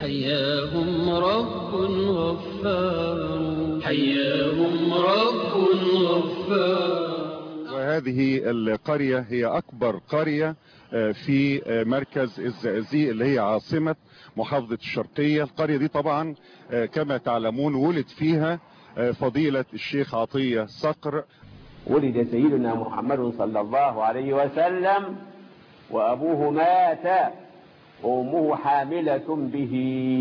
حياهم رب غفار حياهم رب غفار وهذه القرية هي أكبر قرية في مركز الزقازيق اللي هي عاصمة محافظة الشرقية القرية دي طبعا كما تعلمون ولد فيها فضيلة الشيخ عطية صقر ولد سيدنا محمد صلى الله عليه وسلم وأبوه مات وأمه حاملة به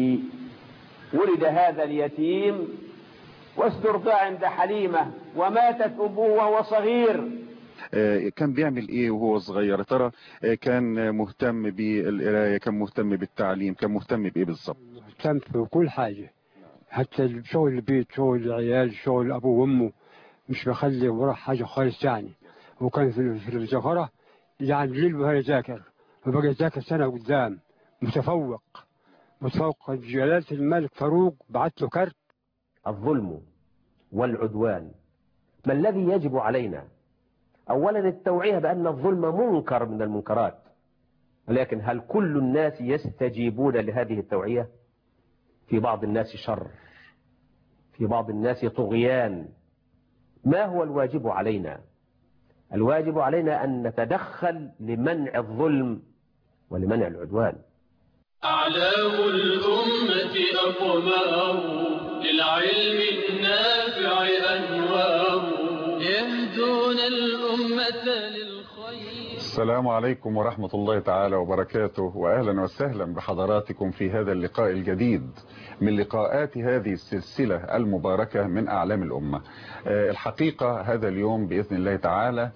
ولد هذا اليتيم واسترضع عند حليمة وماتت أمه وهو صغير كان بيعمل ايه وهو صغير ترى كان مهتم بالقرايه كان مهتم بالتعليم كان مهتم بايه بالظبط مهتم في كل حاجه حتى شغل البيت شغل العيال شغل ابوه وامه مش بخلي وراه حاجه خالص يعني وكان في الزهره يعني ليل وهي يذاكر وبقى يذاكر سنه قدام متفوق متفوق جلالة الملك فاروق بعت له كارت الظلم والعدوان ما الذي يجب علينا أولا التوعية بأن الظلم منكر من المنكرات ولكن هل كل الناس يستجيبون لهذه التوعية في بعض الناس شر في بعض الناس طغيان ما هو الواجب علينا الواجب علينا أن نتدخل لمنع الظلم ولمنع العدوان أعلام الأمة أقمار للعلم النافع أنوار يهدون الأمة للخير السلام عليكم ورحمة الله تعالى وبركاته وأهلا وسهلا بحضراتكم في هذا اللقاء الجديد من لقاءات هذه السلسلة المباركة من أعلام الأمة الحقيقة هذا اليوم بإذن الله تعالى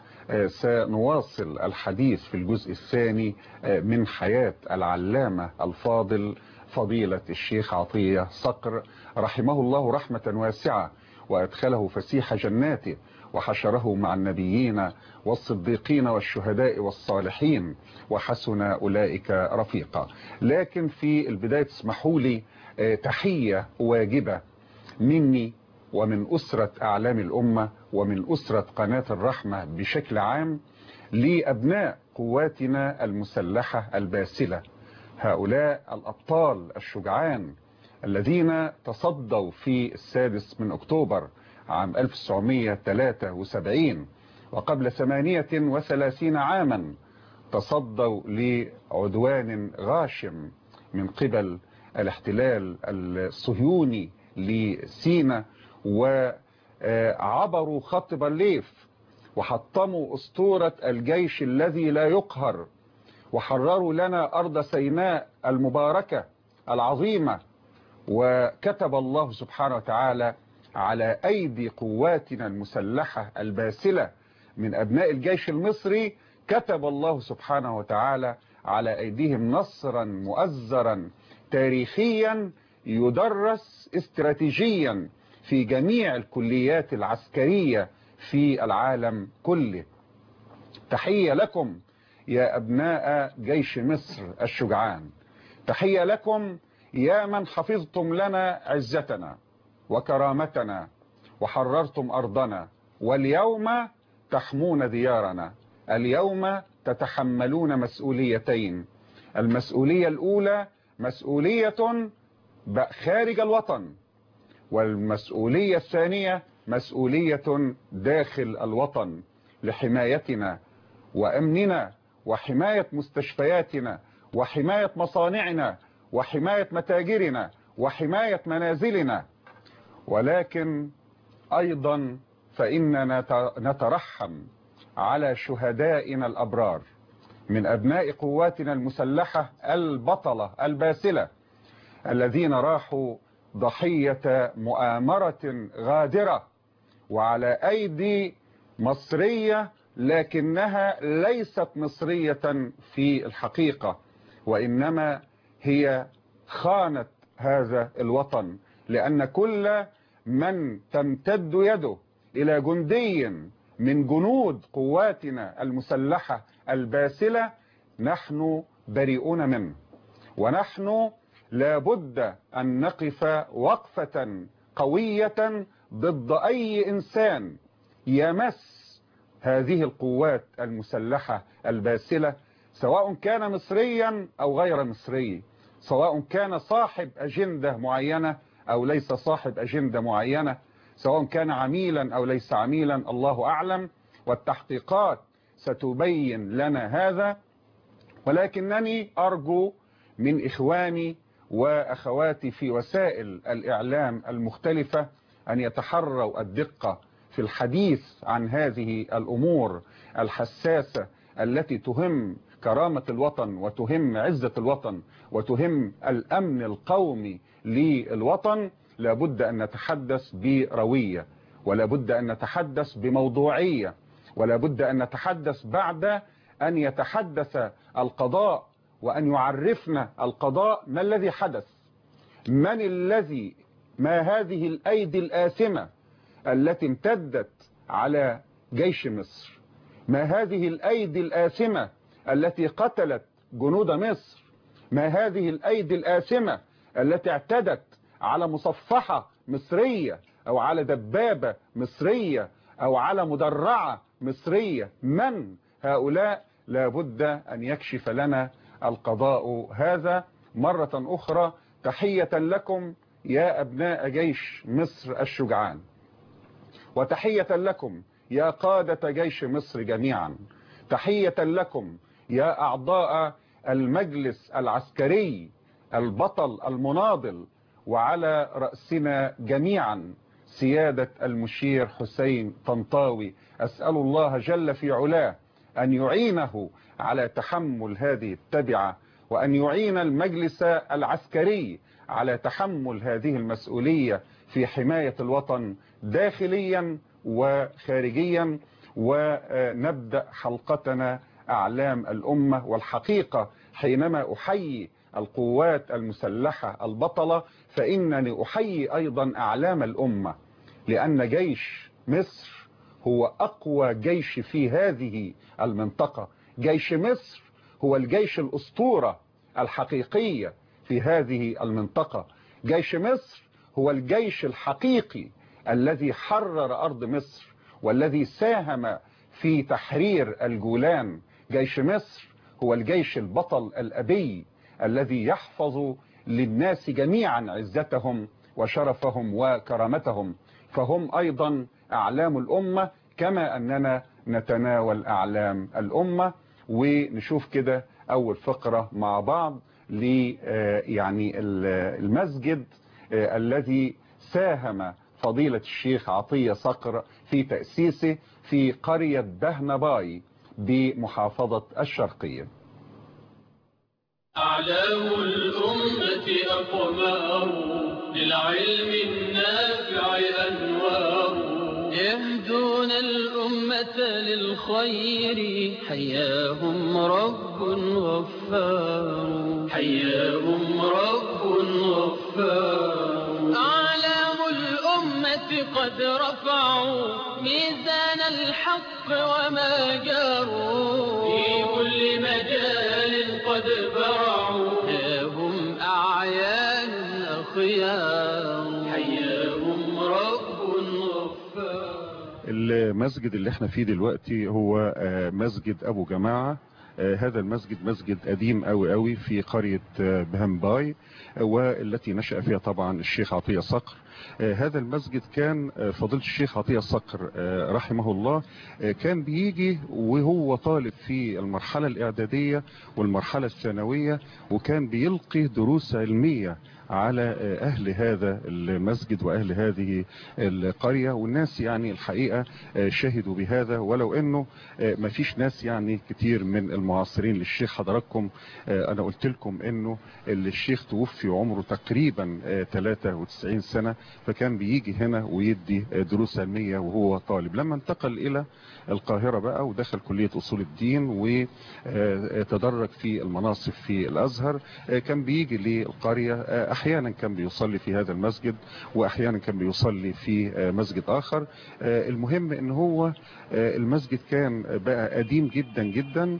سنواصل الحديث في الجزء الثاني من حياة العلامة الفاضل فضيلة الشيخ عطية صقر رحمه الله رحمة واسعة وأدخله فسيح جناته وحشره مع النبيين والصديقين والشهداء والصالحين وحسن أولئك رفيقا لكن في البداية اسمحوا لي تحية واجبة مني ومن أسرة أعلام الأمة ومن أسرة قناة الرحمة بشكل عام لأبناء قواتنا المسلحة الباسلة هؤلاء الأبطال الشجعان الذين تصدوا في السادس من أكتوبر عام 1973 وقبل 38 عاما تصدوا لعدوان غاشم من قبل الاحتلال الصهيوني لسينا وعبروا خط بارليف وحطموا أسطورة الجيش الذي لا يقهر وحرروا لنا أرض سيناء المباركة العظيمة وكتب الله سبحانه وتعالى على أيدي قواتنا المسلحة الباسلة من أبناء الجيش المصري كتب الله سبحانه وتعالى على أيديهم نصرا مؤزرا تاريخيا يدرس استراتيجيا في جميع الكليات العسكرية في العالم كله تحية لكم يا أبناء جيش مصر الشجعان تحية لكم يا من حفظتم لنا عزتنا وكرامتنا وحررتم أرضنا واليوم تحمون ديارنا اليوم تتحملون مسؤوليتين المسؤولية الأولى مسؤولية خارج الوطن والمسؤولية الثانية مسؤولية داخل الوطن لحمايتنا وأمننا وحماية مستشفياتنا وحماية مصانعنا وحماية متاجرنا وحماية منازلنا ولكن أيضا فإننا نترحم على شهدائنا الأبرار من أبناء قواتنا المسلحة البطلة الباسلة الذين راحوا ضحية مؤامرة غادرة وعلى أيدي مصرية لكنها ليست مصرية في الحقيقة وإنما هي خانت هذا الوطن لأن كل من تمتد يده إلى جندي من جنود قواتنا المسلحة الباسلة نحن بريئون منه ونحن لابد أن نقف وقفة قوية ضد أي إنسان يمس هذه القوات المسلحة الباسلة سواء كان مصريا أو غير مصري سواء كان صاحب أجندة معينة أو ليس صاحب أجندة معينة سواء كان عميلا أو ليس عميلا الله أعلم والتحقيقات ستبين لنا هذا ولكنني أرجو من إخواني وأخواتي في وسائل الإعلام المختلفة أن يتحروا الدقة في الحديث عن هذه الأمور الحساسة التي تهم كرامة الوطن وتهم عزة الوطن وتهم الأمن القومي للوطن لابد أن نتحدث بروية ولا بد أن نتحدث بموضوعية ولا بد أن نتحدث بعد أن يتحدث القضاء وأن يعرفنا القضاء ما الذي حدث من الذي ما هذه الأيدي الآثمة التي امتدت على جيش مصر ما هذه الأيدي الآثمة التي قتلت جنود مصر ما هذه الأيدي الآثمة التي اعتدت على مصفحة مصرية أو على دبابة مصرية أو على مدرعة مصرية من هؤلاء لابد أن يكشف لنا القضاء هذا مرة أخرى تحية لكم يا أبناء جيش مصر الشجعان وتحية لكم يا قادة جيش مصر جميعا تحية لكم يا أعضاء المجلس العسكري البطل المناضل وعلى رأسنا جميعا سيادة المشير حسين طنطاوي أسأل الله جل في علاه أن يعينه على تحمل هذه التبعة وأن يعين المجلس العسكري على تحمل هذه المسؤولية في حماية الوطن داخليا وخارجيا ونبدأ حلقتنا أعلام الأمة والحقيقة حينما أحيي القوات المسلحة البطلة فإنني أحيي أيضا أعلام الأمة لأن جيش مصر هو أقوى جيش في هذه المنطقة جيش مصر هو الجيش الأسطورة الحقيقية في هذه المنطقة جيش مصر هو الجيش الحقيقي الذي حرر أرض مصر والذي ساهم في تحرير الجولان جيش مصر هو الجيش البطل الأبي الذي يحفظ للناس جميعا عزتهم وشرفهم وكرامتهم فهم أيضا أعلام الأمة كما أننا نتناول أعلام الأمة ونشوف كده أول فقرة مع بعض ل يعني المسجد الذي ساهم فضيلة الشيخ عطية صقر في تأسيسه في قرية دهنباي بمحافظة الشرقية أعلام الأمة أقمار للعلم النافع أنوار يهدون الأمة للخير حياهم رب غفار حياهم رب غفار أعلام الأمة قد رفعوا ميزان الحق وما جاروا في كل مجال قد برعوا هم أعيان أخيار حياهم رب غفار المسجد اللي احنا فيه دلوقتي هو مسجد ابو جماعة هذا المسجد مسجد قديم قوي قوي في قرية بهمباي والتي نشأ فيها طبعا الشيخ عطية صقر هذا المسجد كان فضيلة الشيخ عطية صقر رحمه الله كان بيجي وهو طالب في المرحلة الإعدادية والمرحلة الثانوية وكان بيلقي دروس علمية على أهل هذا المسجد وأهل هذه القرية والناس يعني الحقيقة شهدوا بهذا ولو أنه ما فيش ناس يعني كتير من المعاصرين للشيخ حضراتكم أنا قلت لكم أنه الشيخ توفي عمره تقريبا 93 سنة فكان بيجي هنا ويدي دروس علمية وهو طالب لما انتقل إلى القاهرة بقى ودخل كلية أصول الدين وتدرج في المناصب في الأزهر كان بيجي للقرية احيانا كان بيصلي في هذا المسجد واحيانا كان بيصلي في مسجد اخر المهم ان هو المسجد كان بقى قديم جدا جدا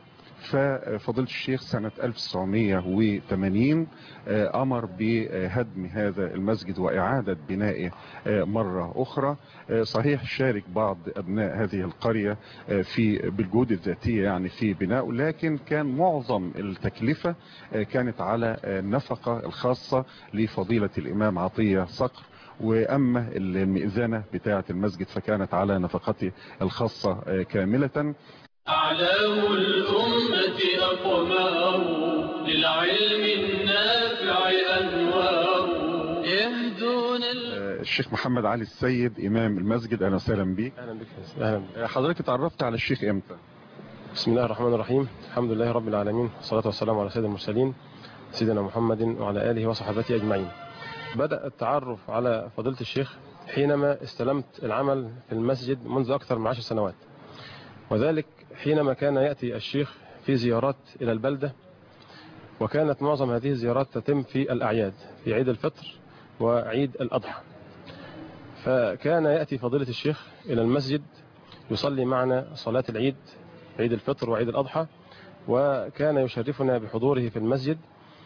ففضيلة الشيخ سنة 1980 آه، أمر بهدم هذا المسجد وإعادة بنائه آه، مرة أخرى آه، صحيح شارك بعض أبناء هذه القرية آه، في بالجهود الذاتية يعني في بنائه لكن كان معظم التكلفة آه، كانت على آه، النفقة الخاصة لفضيلة الإمام عطية صقر وأما المئذنة بتاعة المسجد فكانت على نفقته الخاصة آه، كاملة أعلام الأمة أقمار للعلم النافع أنوار يهدون ال... آه، الشيخ محمد علي السيد إمام المسجد أهلا وسهلا بيك اهلا بك يا سيدي. اهلا بك. آه، حضرتك اتعرفت على الشيخ إمتى؟ بسم الله الرحمن الرحيم الحمد لله رب العالمين والصلاة والسلام على سيد المرسلين سيدنا محمد وعلى آله وصحبه أجمعين بدأ التعرف على فضيلة الشيخ حينما استلمت العمل في المسجد منذ أكثر من عشر سنوات وذلك حينما كان يأتي الشيخ في زيارات إلى البلدة وكانت معظم هذه الزيارات تتم في الأعياد في عيد الفطر وعيد الأضحى فكان يأتي فضيلة الشيخ إلى المسجد يصلي معنا صلاة العيد عيد الفطر وعيد الأضحى وكان يشرفنا بحضوره في المسجد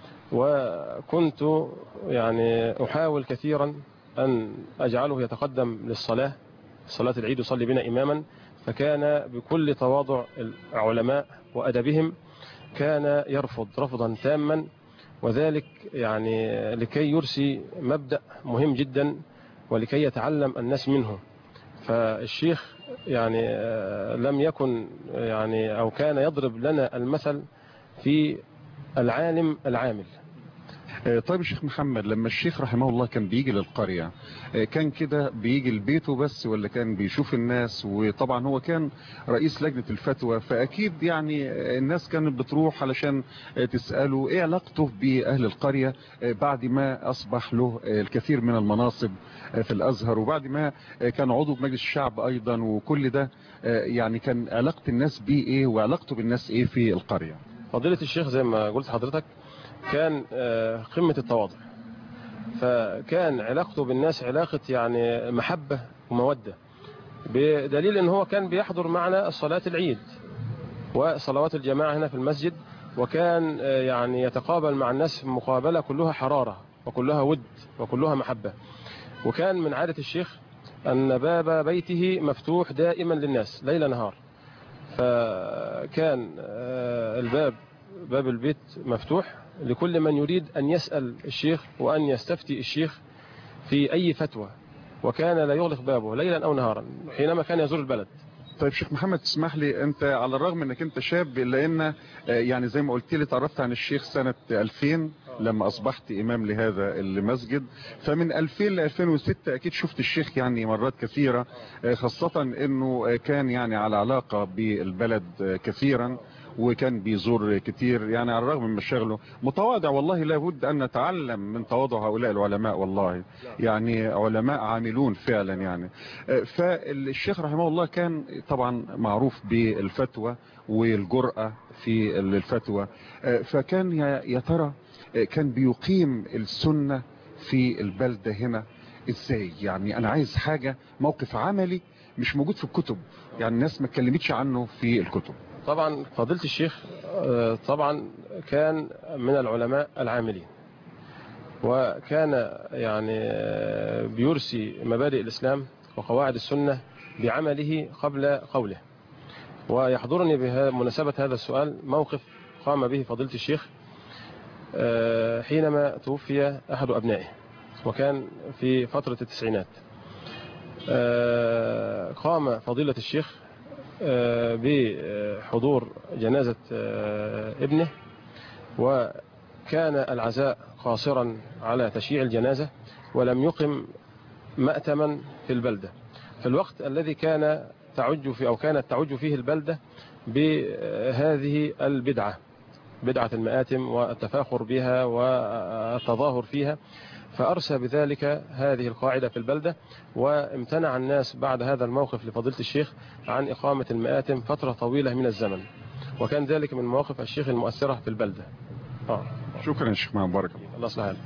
وكنت يعني أحاول كثيرا أن أجعله يتقدم للصلاة صلاة العيد يصلي بنا إماما فكان بكل تواضع العلماء وأدبهم كان يرفض رفضا تاما وذلك يعني لكي يرسي مبدأ مهم جدا ولكي يتعلم الناس منه فالشيخ يعني آه، لم يكن يعني أو كان يضرب لنا المثل في العالم العامل آه، طيب الشيخ محمد لما الشيخ رحمه الله كان بيجي للقرية آه، كان كده بيجي لبيته بس ولا كان بيشوف الناس وطبعا هو كان رئيس لجنة الفتوى فأكيد يعني آه، الناس كانت بتروح علشان آه، تسأله ايه علاقته بأهل القرية آه، بعد ما أصبح له آه، الكثير من المناصب آه، في الأزهر وبعد ما آه، كان عضو في مجلس الشعب أيضا وكل ده آه، يعني كان علاقة الناس بيه ايه وعلاقته بالناس ايه في القرية فضيلة الشيخ زي ما قلت حضرتك كان آه، قمة التواضع فكان علاقته بالناس علاقة يعني محبة ومودة بدليل ان هو كان بيحضر معنا صلاة العيد وصلوات الجماعة هنا في المسجد وكان آه، يعني يتقابل مع الناس مقابلة كلها حرارة وكلها ود وكلها محبة وكان من عادة الشيخ أن باب بيته مفتوح دائما للناس ليل نهار فكان آه، الباب باب البيت مفتوح لكل من يريد أن يسأل الشيخ وأن يستفتي الشيخ في أي فتوى وكان لا يغلق بابه ليلا أو نهارا حينما كان يزور البلد طيب شيخ محمد تسمح لي انت على الرغم انك انت شاب الا ان آه، يعني زي ما قلت لي تعرفت عن الشيخ سنة 2000 لما اصبحت امام لهذا المسجد فمن 2000 ل 2006 اكيد شفت الشيخ يعني مرات كثيرة آه، خاصة انه آه، كان يعني على علاقة بالبلد آه، كثيرا وكان بيزور كتير يعني على الرغم من مشاغله متواضع والله لابد ان نتعلم من تواضع هؤلاء العلماء والله يعني علماء عاملون فعلا يعني آه، فالشيخ رحمه الله كان طبعا معروف بالفتوى والجرأة في الفتوى آه، فكان يا يا ترى آه، كان بيقيم السنة في البلدة هنا ازاي يعني انا عايز حاجة موقف عملي مش موجود في الكتب يعني الناس ما اتكلمتش عنه في الكتب طبعا فضيلة الشيخ آه، طبعا كان من العلماء العاملين وكان يعني آه، بيرسي مبادئ الإسلام وقواعد السنة بعمله قبل قوله ويحضرني بمناسبة هذا السؤال موقف قام به فضيلة الشيخ آه، حينما توفي أحد أبنائه وكان في فترة التسعينات آه، قام فضيلة الشيخ آه، بحضور جنازة آه، ابنه وكان العزاء قاصرا على تشييع الجنازة ولم يقم مأتما في البلدة في الوقت الذي كان تعج في أو كانت تعج فيه البلدة بهذه البدعة بدعة المآتم والتفاخر بها والتظاهر فيها فأرسى بذلك هذه القاعدة في البلدة وامتنع الناس بعد هذا الموقف لفضيلة الشيخ عن إقامة المآتم فترة طويلة من الزمن وكان ذلك من مواقف الشيخ المؤثرة في البلدة آه. شكرا يا شيخ محمد بارك الله يصلح حالك.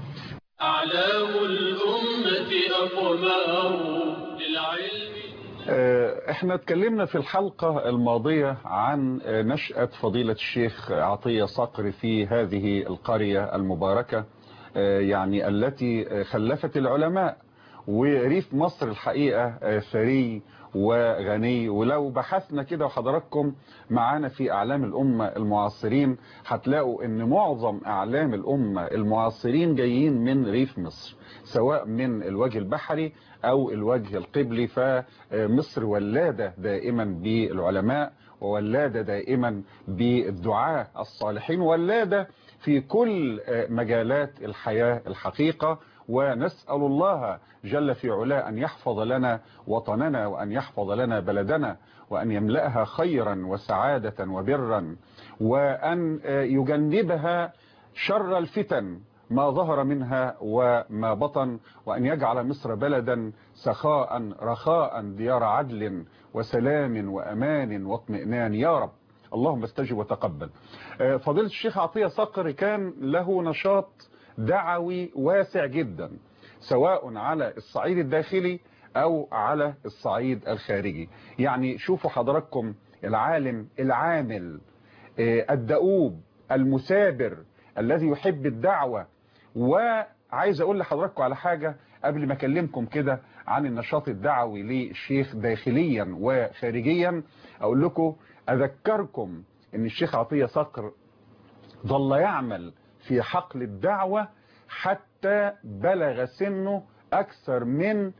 أعلام الأمة أقمار للعلم آه، احنا اتكلمنا في الحلقة الماضية عن نشأة فضيلة الشيخ عطية صقر في هذه القرية المباركة يعني التي خلفت العلماء وريف مصر الحقيقة ثري وغني ولو بحثنا كده وحضراتكم معانا في أعلام الأمة المعاصرين هتلاقوا ان معظم أعلام الأمة المعاصرين جايين من ريف مصر سواء من الوجه البحري أو الوجه القبلي فمصر ولادة دائما بالعلماء وولادة دائما بالدعاء الصالحين ولادة في كل مجالات الحياة الحقيقة ونسأل الله جل في علاه أن يحفظ لنا وطننا وأن يحفظ لنا بلدنا وأن يملأها خيرا وسعادة وبرا وأن يجنبها شر الفتن ما ظهر منها وما بطن وأن يجعل مصر بلدا سخاء رخاء ديار عدل وسلام وأمان واطمئنان يا رب اللهم استجب وتقبل فضيلة الشيخ عطية صقر كان له نشاط دعوي واسع جدا سواء على الصعيد الداخلي او على الصعيد الخارجي يعني شوفوا حضراتكم العالم العامل الدؤوب المثابر الذي يحب الدعوة وعايز اقول لحضراتكم على حاجة قبل ما اكلمكم كده عن النشاط الدعوي للشيخ داخليا وخارجيا اقول لكم اذكركم ان الشيخ عطية صقر ظل يعمل في حقل الدعوة حتى بلغ سنه أكثر من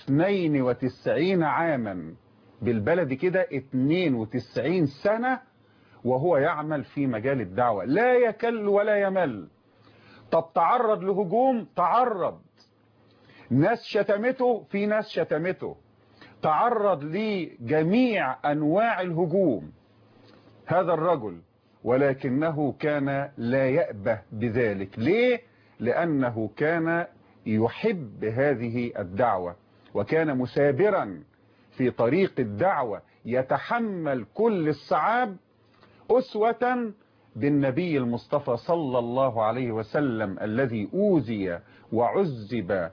92 عاما بالبلد كده 92 سنة وهو يعمل في مجال الدعوة لا يكل ولا يمل طب تعرض لهجوم تعرض ناس شتمته في ناس شتمته تعرض لجميع أنواع الهجوم هذا الرجل ولكنه كان لا يأبه بذلك ليه؟ لأنه كان يحب هذه الدعوة وكان مثابرا في طريق الدعوة يتحمل كل الصعاب أسوة بالنبي المصطفى صلى الله عليه وسلم الذي أوذي وعذب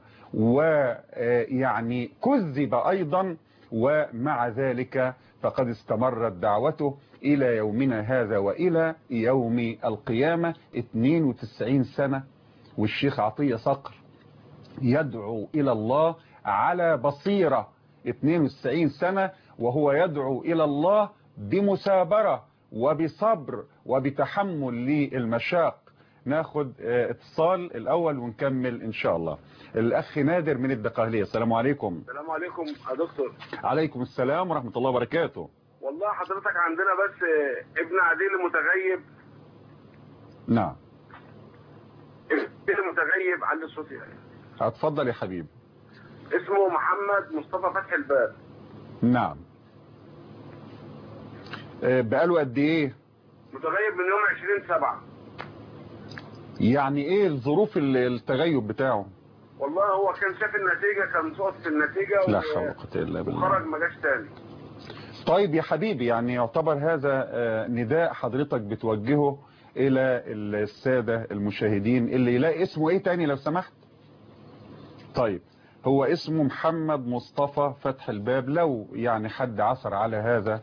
ويعني كذب أيضا ومع ذلك فقد استمرت دعوته إلى يومنا هذا وإلى يوم القيامة 92 سنة والشيخ عطية صقر يدعو إلى الله على بصيرة 92 سنة وهو يدعو إلى الله بمثابرة وبصبر وبتحمل للمشاق ناخد اتصال الأول ونكمل إن شاء الله الأخ نادر من الدقهلية السلام عليكم السلام عليكم يا دكتور عليكم السلام ورحمة الله وبركاته والله حضرتك عندنا بس ابن عديل متغيب نعم ابن متغيب عند الصوت يعني اتفضل يا حبيبي اسمه محمد مصطفى فتح الباب نعم بقاله قد ايه متغيب من يوم 20 سبعة يعني ايه الظروف التغيب بتاعه والله هو كان شاف النتيجة كان سقط في النتيجة لا حول ولا قوه الا بالله وخرج ما جاش تاني طيب يا حبيبي يعني يعتبر هذا نداء حضرتك بتوجهه الى السادة المشاهدين اللي يلاقي اسمه ايه تاني لو سمحت طيب هو اسمه محمد مصطفى فتح الباب لو يعني حد عثر على هذا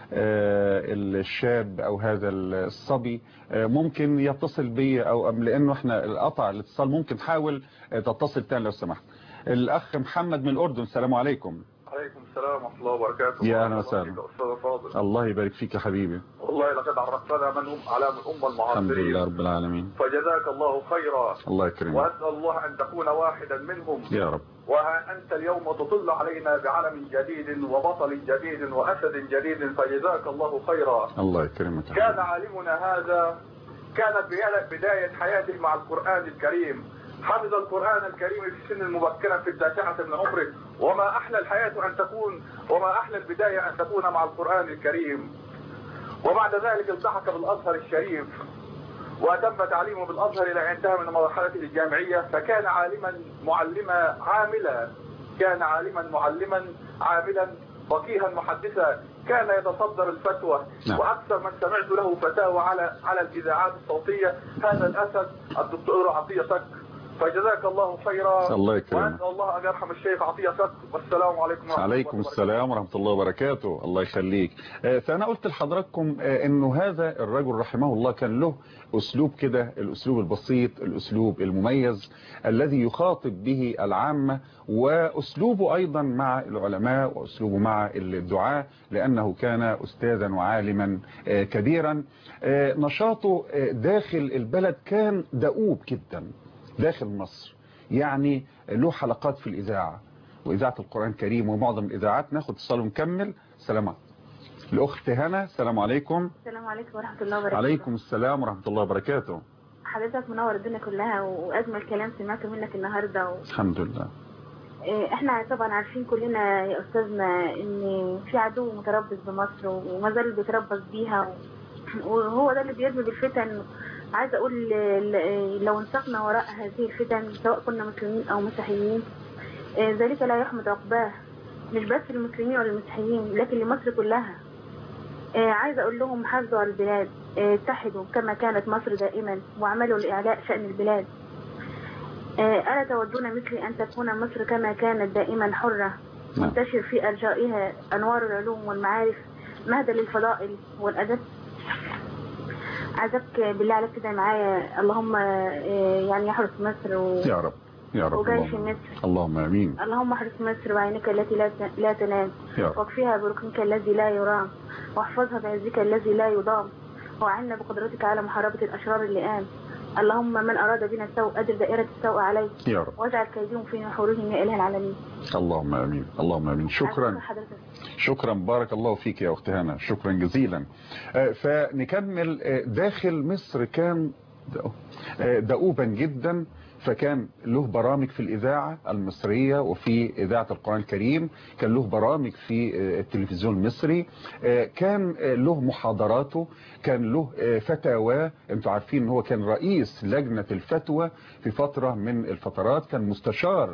الشاب او هذا الصبي ممكن يتصل بي او لانه احنا القطع الاتصال ممكن تحاول تتصل تاني لو سمحت الاخ محمد من الاردن السلام عليكم عليكم السلام ورحمه الله وبركاته يا اهلا وسهلا الله يبارك فيك يا حبيبي والله لقد عرفتنا من هم اعلام الامه المعاصرين الحمد لله رب العالمين فجزاك الله خيرا الله يكرمك واسال الله ان تكون واحدا منهم يا رب وها انت اليوم تطل علينا بعلم جديد وبطل جديد واسد جديد فجزاك الله خيرا الله يكرمك كان عالمنا هذا كانت بدايه حياته مع القران الكريم حفظ القرآن الكريم في سن المبكرة في التاسعة من عمره وما أحلى الحياة أن تكون وما أحلى البداية أن تكون مع القرآن الكريم وبعد ذلك التحق بالأزهر الشريف وتم تعليمه بالأزهر إلى أن انتهى من مرحلة الجامعية فكان عالما معلما عاملا كان عالما معلما عاملا فقيها محدثا كان يتصدر الفتوى نعم. واكثر من سمعت له فتاوى على على الاذاعات الصوتيه هذا الاسد الدكتور عطيه صك فجزاك الله خيرا الله يكرمك. وأسأل الله أن يرحم الشيخ عطية صدق والسلام عليكم ورحمة عليكم الله وبركاته. السلام ورحمة الله وبركاته الله يخليك آه، فأنا قلت لحضراتكم آه، أنه هذا الرجل رحمه الله كان له أسلوب كده الأسلوب البسيط الأسلوب المميز الذي يخاطب به العامة وأسلوبه أيضا مع العلماء وأسلوبه مع الدعاء لأنه كان أستاذا وعالما آه، كبيرا آه، نشاطه آه، داخل البلد كان دؤوب جدا داخل مصر يعني له حلقات في الإذاعة وإذاعة القرآن الكريم ومعظم الإذاعات ناخد اتصال ونكمل سلام عليكم الأخت هنا السلام عليكم السلام عليكم ورحمة الله وبركاته عليكم السلام ورحمة الله وبركاته حضرتك منور الدنيا كلها وأجمل كلام سمعته منك النهاردة و... الحمد لله إيه، احنا طبعا عارفين كلنا يا أستاذنا إن في عدو متربص بمصر وما زال بيتربص بيها و... وهو ده اللي بيجلب الفتن عايزة أقول ل- لو انسقنا وراء هذه الفتن سواء كنا مسلمين أو مسيحيين إيه، ذلك لا يحمد عقباه مش بس للمسلمين ولا المسيحيين لكن لمصر كلها آه، عايزة أقول لهم حافظوا على البلاد آه، اتحدوا كما كانت مصر دائما واعملوا لإعلاء شأن البلاد آه، ألا تودون مثلي أن تكون مصر كما كانت دائما حرة نعم. منتشر في أرجائها أنوار العلوم والمعارف مهدا للفضائل والأدب عايزك بالله عليك كده معايا اللهم آه، يعني يحرس مصر و... يا رب يا رب وجيش اللهم, مصر اللهم امين اللهم احرس مصر بعينك التي لا ت- لا تنام يا رب واكفيها بركنك الذي لا يرام واحفظها بعزك الذي لا يضام وأعنا بقدرتك على محاربة الأشرار اللئام اللهم من أراد بنا السوء أدر دائرة السوء عليه يا رب واجعل كيدهم في نحورهم يا إله العالمين اللهم امين اللهم امين شكرا أشكر حضرتك شكرا بارك الله فيك يا اخت هنا شكرا جزيلا آه، فنكمل آه، داخل مصر كان آه، دؤوبا جدا فكان له برامج في الإذاعة المصرية وفي إذاعة القرآن الكريم كان له برامج في آه، التلفزيون المصري آه، كان آه، له محاضراته كان له آه، فتاوى انتوا عارفين ان هو كان رئيس لجنة الفتوى في فترة من الفترات كان مستشار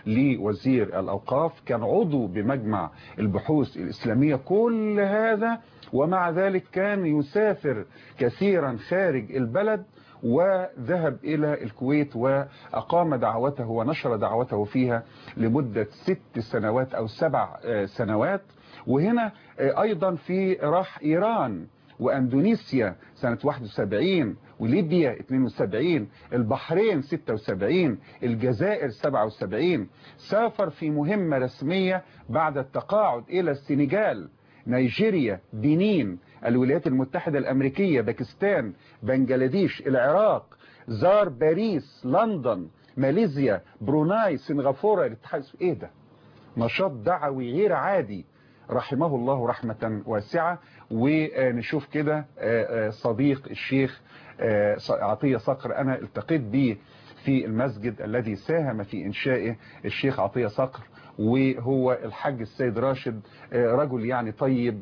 لوزير الأوقاف كان عضو بمجمع البحوث الإسلامية كل هذا ومع ذلك كان يسافر كثيرا خارج البلد وذهب إلى الكويت وأقام دعوته ونشر دعوته فيها لمدة ست سنوات أو سبع آه، سنوات وهنا آه، أيضا في راح إيران وأندونيسيا سنة 71 وليبيا 72 البحرين 76 الجزائر 77 سافر في مهمة رسمية بعد التقاعد إلى السنغال نيجيريا بنين الولايات المتحدة الأمريكية باكستان بنجلاديش العراق زار باريس لندن ماليزيا بروناي سنغافورة الاتحاد ايه ده نشاط دعوي غير عادي رحمه الله رحمة واسعة ونشوف كده آه، آه، صديق الشيخ آه، عطية صقر أنا التقيت به في المسجد الذي ساهم في إنشائه الشيخ عطية صقر وهو الحاج السيد راشد آه، رجل يعني طيب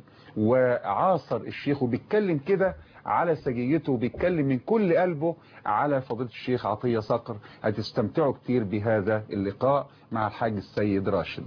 وعاصر الشيخ وبيتكلم كده على سجيته وبيتكلم من كل قلبه على فضيلة الشيخ عطية صقر هتستمتعوا كتير بهذا اللقاء مع الحاج السيد راشد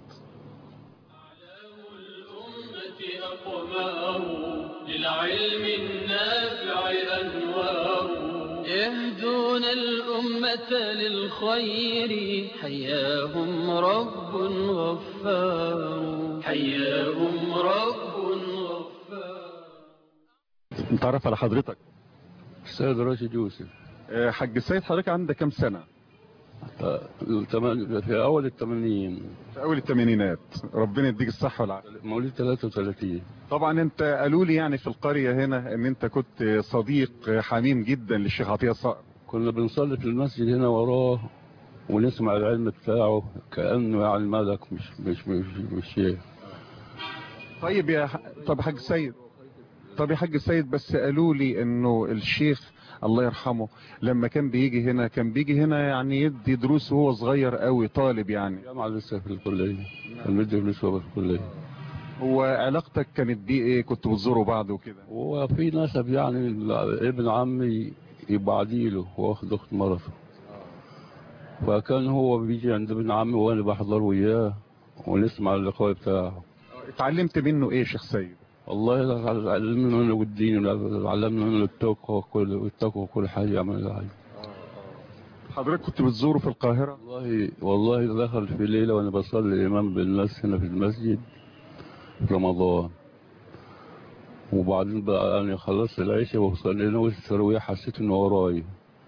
الأمة أقمار للعلم النافع أنوار يهدون الأمة للخير حياهم رب غفار حياهم رب غفار نتعرف على حضرتك السيد راشد يوسف آه، حاج السيد حضرتك عندك كم سنة التمن- في أول الثمانين في أول الثمانينات ربنا يديك الصحة والعافية مواليد 33 طبعا انت قالوا لي يعني في القرية هنا ان انت كنت صديق حميم جدا للشيخ عطية صقر كنا بنصلي في المسجد هنا وراه ونسمع العلم بتاعه كأنه يعني ملك مش مش مش, مش شيء طيب يا ح... طب حاج السيد طب يا حاج السيد بس قالوا لي انه الشيخ الله يرحمه لما كان بيجي هنا كان بيجي هنا يعني يدي دروس وهو صغير قوي طالب يعني جامعة لسه في الكلية كان مدي فلوس وهو في الكلية وعلاقتك كانت بيه ايه كنت بتزوروا بعض وكده وفي نسب يعني ابن عمي يبقى عديله واخد اخت مرته فكان هو بيجي عند ابن عمي وانا بحضر وياه ونسمع اللقاء بتاعه اتعلمت منه ايه يا شيخ سيد والله علمنا منه الدين وعلمنا منه التقوى وكل والتقوى وكل حاجة يعمل عليه حضرتك كنت بتزوره في القاهرة والله والله دخل في ليلة وأنا بصلي إمام بالناس هنا في المسجد في رمضان وبعدين بقى أنا خلصت العشاء وصلينا وسط التراويح حسيت إنه ورايا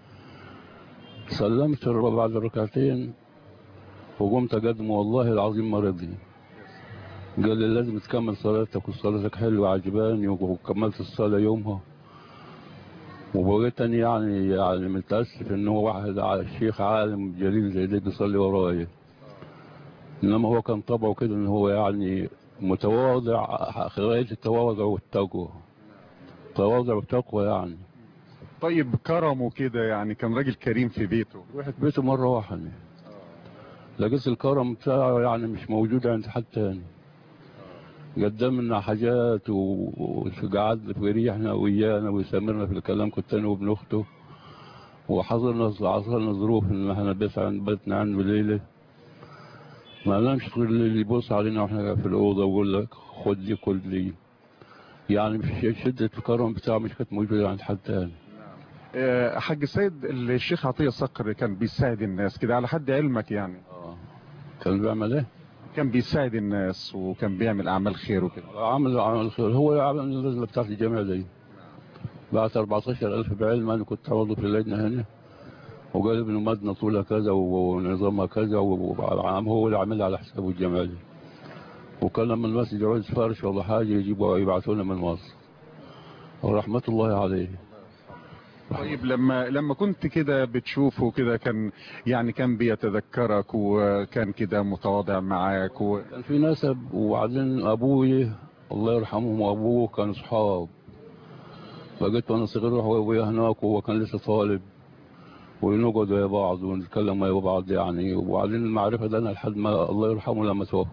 سلمت بعد ركعتين وقمت أقدم والله العظيم ما رضي قال لي لازم تكمل صلاتك وصلاتك حلوة عجباني وكملت الصلاة يومها وبقيت أنا يعني يعني متأسف إن هو واحد ع- شيخ عالم جليل زي ده بيصلي ورايا إنما هو كان طبعه كده إن هو يعني متواضع غاية التواضع والتقوى تواضع وتقوى يعني طيب كرمه كده يعني كان راجل كريم في بيته رحت بيته مرة واحدة لقيت الكرم بتاعه يعني مش موجود عند حد تاني قدم لنا حاجات و- وقعد في ريحنا ويانا ويسامرنا في الكلام كنت انا وابن اخته وحصلنا حصلنا ظروف ان احنا بيت عند بيتنا عنده ليله ما نامش طول الليل يبص علينا واحنا في الاوضه ويقول لك خد دي كل دي يعني مش شده الكرم بتاعه مش كانت موجوده عند حد تاني آه، حاج سيد الشيخ عطية صقر كان بيساعد الناس كده على حد علمك يعني كان بيعمل ايه؟ كان بيساعد الناس وكان بيعمل اعمال خير وكده عمل عمل خير هو عمل النزله بتاعت الجامعه دي بعت 14000 بعلم انا كنت عضو في اللجنه هنا وقال ابن مدنة طولها كذا ونظامها كذا وعم هو اللي عاملها على حسابه الجامعه دي وكان لما المسجد يعوز فارش ولا حاجه يجيبوا يبعثوا لنا من مصر ورحمه الله عليه طيب لما لما كنت كده بتشوفه كده كان يعني كان بيتذكرك وكان كده متواضع معاك و... كان في نسب وبعدين ابوي الله يرحمه وابوه كانوا صحاب بقيت وانا صغير اروح وابويا هناك وهو كان لسه طالب ونقعد ويا بعض ونتكلم ويا بعض يعني وبعدين المعرفه ده انا لحد ما الله يرحمه لما توفى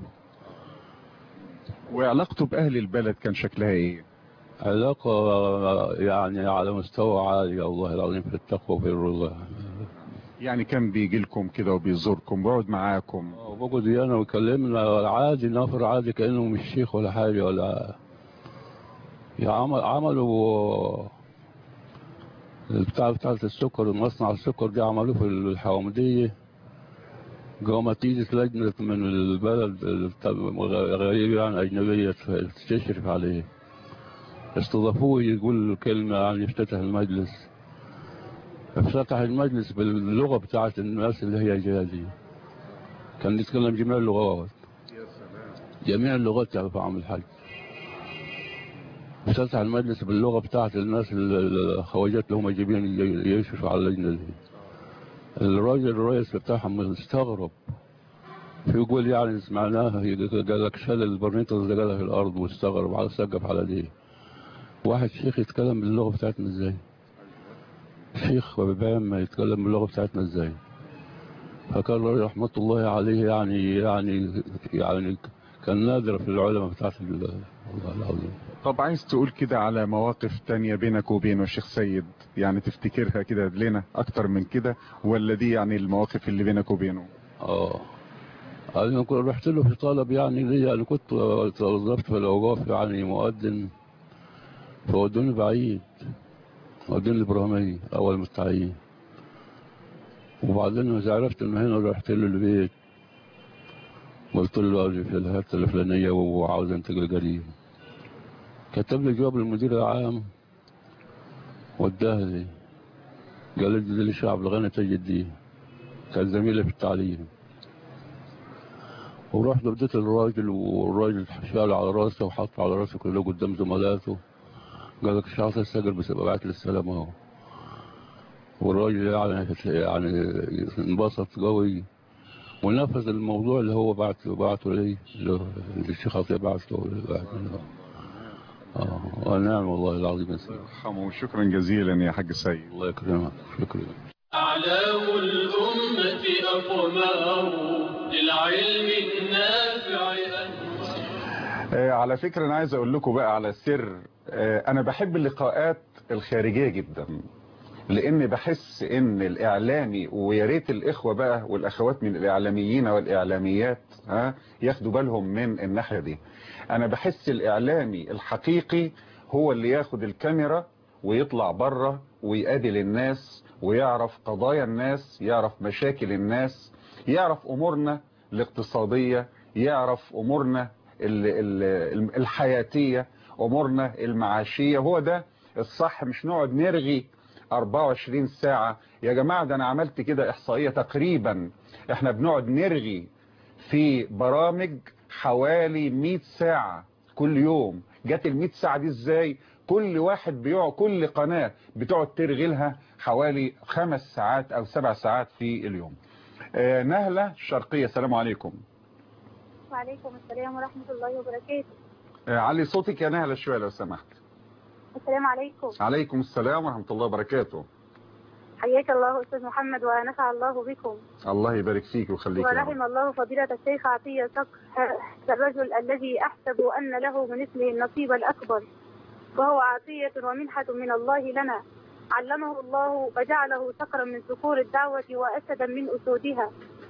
وعلاقته باهل البلد كان شكلها ايه علاقه يعني على مستوى عالي الله العظيم في التقوى وفي الرضا يعني كان بيجي لكم كده وبيزوركم ويقعد معاكم وبقعد ويانا ويكلمنا عادي نفر عادي كانه مش شيخ ولا حاجه ولا يا عمل عملوا البتاع بتاعت السكر مصنع السكر دي عملوه في الحوامدية قامت ايدت لجنة من البلد غريبة يعني أجنبية تشرف عليه استضافوه يقول كلمة عن يفتتح المجلس افتتح المجلس باللغة بتاعت الناس اللي هي جهادي كان يتكلم جميع اللغات جميع اللغات يعرف عامل حاج افتتح المجلس باللغة بتاعت الناس الخواجات اللي هم جايبين يشرفوا على اللجنة دي الراجل الرئيس بتاعهم استغرب يقول يعني سمعناه قال لك شال البرنيطة اللي قالها في الأرض واستغرب على سقف على دي واحد شيخ يتكلم باللغة بتاعتنا ازاي شيخ ما يتكلم باللغة بتاعتنا ازاي فكان رحمة الله عليه يعني يعني يعني كان نادر في العلماء بتاعت الله العظيم طب عايز تقول كده على مواقف تانية بينك وبينه الشيخ سيد يعني تفتكرها كده لنا اكتر من كده ولا دي يعني المواقف اللي بينك وبينه اه انا كنت رحت له في طلب يعني لي انا كنت توظفت في الاوقاف يعني مؤذن فودوني بعيد ودوني الابراهيمية اول مستعين وبعدين إذا عرفت انه هنا رحت له البيت قلت له اجي في الحته الفلانيه وعاوز انتقل قريب كتب لي جواب للمدير العام وداه لي قال لي دي الشعب الغني تجد دي كان زميلي في التعليم ورحت بديت الراجل والراجل شاله على راسه وحط على راسه كله قدام زملاته قال لك الشخص السجل بس بعت لي السلام اهو والراجل يعني يعني انبسط قوي ونفذ الموضوع اللي هو بعت بعته لي اللي الشيخ عطيه بعته له اه نعم والله العظيم يا سيدي يرحمه شكرا جزيلا يا حاج سيد الله يكرمك شكرا أعلام الأمة أقمار للعلم النافع أنوار آه على فكرة أنا عايز أقول لكم بقى على سر آه أنا بحب اللقاءات الخارجية جدا لأن بحس إن الإعلامي ويا ريت الإخوة بقى والأخوات من الإعلاميين والإعلاميات ها ياخدوا بالهم من الناحية دي أنا بحس الإعلامي الحقيقي هو اللي ياخد الكاميرا ويطلع بره ويقابل الناس ويعرف قضايا الناس يعرف مشاكل الناس يعرف أمورنا الاقتصادية يعرف أمورنا الحياتية أمورنا المعاشية هو ده الصح مش نقعد نرغي 24 ساعة يا جماعة ده أنا عملت كده إحصائية تقريبا إحنا بنقعد نرغي في برامج حوالي 100 ساعة كل يوم جت ال 100 ساعة دي إزاي كل واحد بيقعد كل قناة بتقعد ترغي لها حوالي خمس ساعات أو سبع ساعات في اليوم آه نهلة الشرقية السلام عليكم وعليكم السلام ورحمة الله وبركاته آه علي صوتك يا نهلة شوية لو سمحت السلام عليكم عليكم السلام ورحمة الله وبركاته حياك الله أستاذ محمد ونفع الله بكم الله يبارك فيك ويخليك ورحم الله فضيلة الشيخ عطية صقر هذا الرجل الذي أحسب أن له من اسمه النصيب الأكبر وهو عطية ومنحة من الله لنا علمه الله وجعله صقرا من صقور الدعوة وأسدا من أسودها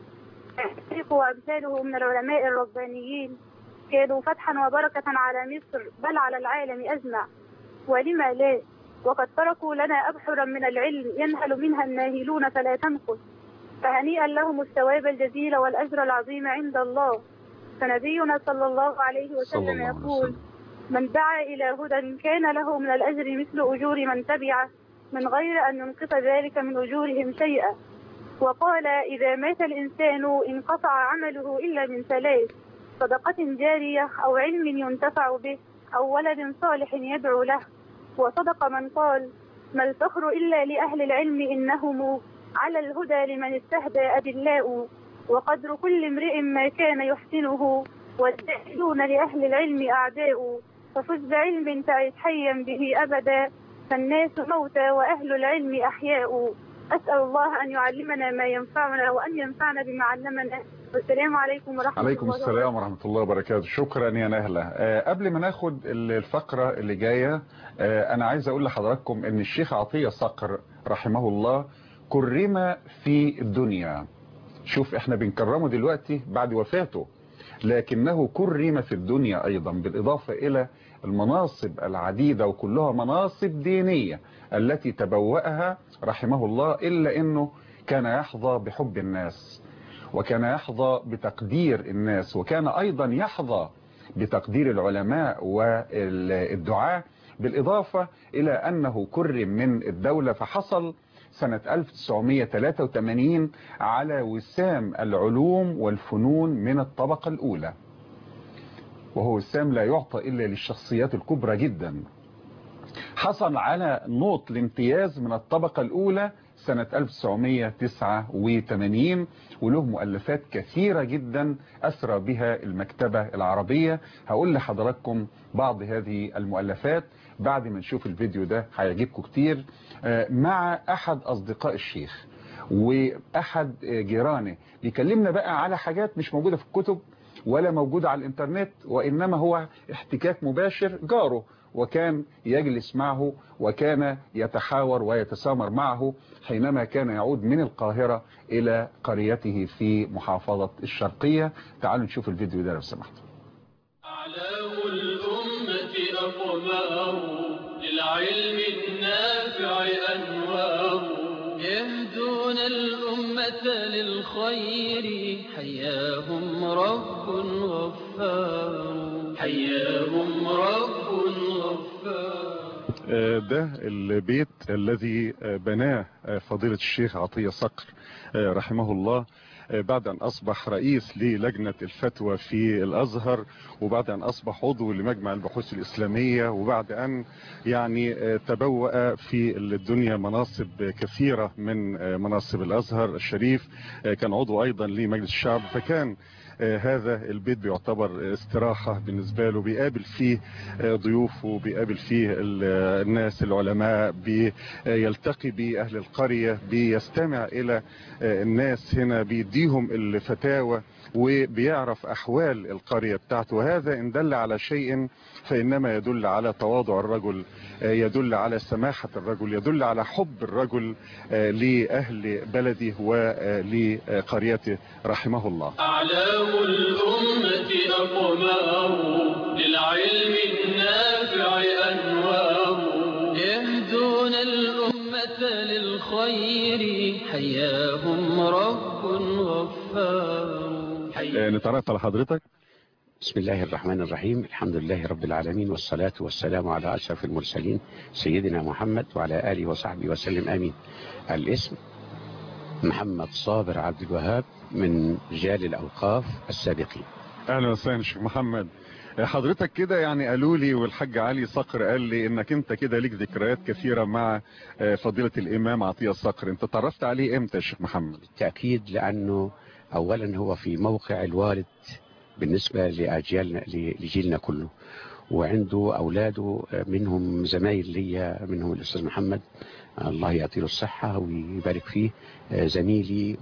الشيخ وأمثاله من العلماء الربانيين كانوا فتحا وبركة على مصر بل على العالم أجمع ولما لا وقد تركوا لنا أبحرا من العلم ينهل منها الناهلون فلا تنقص فهنيئا لهم الثواب الجزيل والأجر العظيم عند الله فنبينا صلى الله عليه وسلم يقول من دعا إلى هدى كان له من الأجر مثل أجور من تبعه من غير أن ينقص ذلك من أجورهم شيئا وقال إذا مات الإنسان انقطع عمله إلا من ثلاث صدقة جارية أو علم ينتفع به أو ولد صالح يدعو له وصدق من قال ما الفخر إلا لأهل العلم إنهم على الهدى لمن استهدى أدلاء وقدر كل امرئ ما كان يحسنه والجاهلون لأهل العلم أعداء ففز بعلم تعد حيا به أبدا فالناس موتى وأهل العلم أحياء أسأل الله أن يعلمنا ما ينفعنا وأن ينفعنا بما علمنا والسلام عليكم ورحمة عليكم الله السلام ورحمة الله وبركاته شكرا يا نهلة آه قبل ما ناخد الفقرة اللي جاية آه أنا عايز أقول لحضراتكم أن الشيخ عطية صقر رحمه الله كرم في الدنيا شوف احنا بنكرمه دلوقتي بعد وفاته لكنه كرم في الدنيا أيضا بالإضافة إلى المناصب العديدة وكلها مناصب دينية التي تبوأها رحمه الله إلا أنه كان يحظى بحب الناس وكان يحظى بتقدير الناس وكان أيضا يحظى بتقدير العلماء والدعاء بالإضافة إلى أنه كرم من الدولة فحصل سنة 1983 على وسام العلوم والفنون من الطبقة الأولى وهو وسام لا يعطى إلا للشخصيات الكبرى جدا حصل على نوط الامتياز من الطبقة الأولى سنة 1989 وله مؤلفات كثيرة جدا أسرى بها المكتبة العربية هقول لحضراتكم بعض هذه المؤلفات بعد ما نشوف الفيديو ده هيعجبكم كتير مع أحد أصدقاء الشيخ وأحد جيرانه بيكلمنا بقى على حاجات مش موجودة في الكتب ولا موجودة على الانترنت وإنما هو احتكاك مباشر جاره وكان يجلس معه وكان يتحاور ويتسامر معه حينما كان يعود من القاهرة إلى قريته في محافظة الشرقية تعالوا نشوف الفيديو ده لو سمحتوا أعلام الأمة أقمار للعلم النافع أنوار يهدون الأمة للخير حياهم رب غفار حياهم رب غفار ده البيت الذي بناه فضيلة الشيخ عطية صقر رحمه الله بعد أن أصبح رئيس للجنة الفتوى في الأزهر وبعد أن أصبح عضو لمجمع البحوث الإسلامية وبعد أن يعني تبوأ في الدنيا مناصب كثيرة من مناصب الأزهر الشريف كان عضو أيضا لمجلس الشعب فكان هذا البيت بيعتبر استراحة بالنسبة له بيقابل فيه ضيوفه بيقابل فيه الناس العلماء بيلتقي بأهل القرية بيستمع إلى الناس هنا بيديهم الفتاوى وبيعرف أحوال القرية بتاعته وهذا إن دل على شيء فإنما يدل على تواضع الرجل يدل على سماحة الرجل يدل على حب الرجل لأهل بلده ولقريته رحمه الله أعلام الأمة أقمار للعلم النافع أنوار يهدون الأمة الخير حياهم رب غفار آه، نتعرف على حضرتك بسم الله الرحمن الرحيم الحمد لله رب العالمين والصلاة والسلام على أشرف المرسلين سيدنا محمد وعلى آله وصحبه وسلم آمين الاسم محمد صابر عبد الوهاب من رجال الأوقاف السابقين اهلا وسهلا شيخ محمد آه، حضرتك كده يعني قالوا لي والحاج علي صقر قال لي انك انت كده ليك ذكريات كثيرة مع آه، فضيلة الامام عطية صقر انت تعرفت عليه امتى يا شيخ محمد بالتأكيد لأنه أولا هو في موقع الوالد بالنسبة لأجيالنا لجيلنا كله وعنده أولاده منهم زمايل ليا منهم الأستاذ محمد الله يعطيه الصحة ويبارك فيه زميلي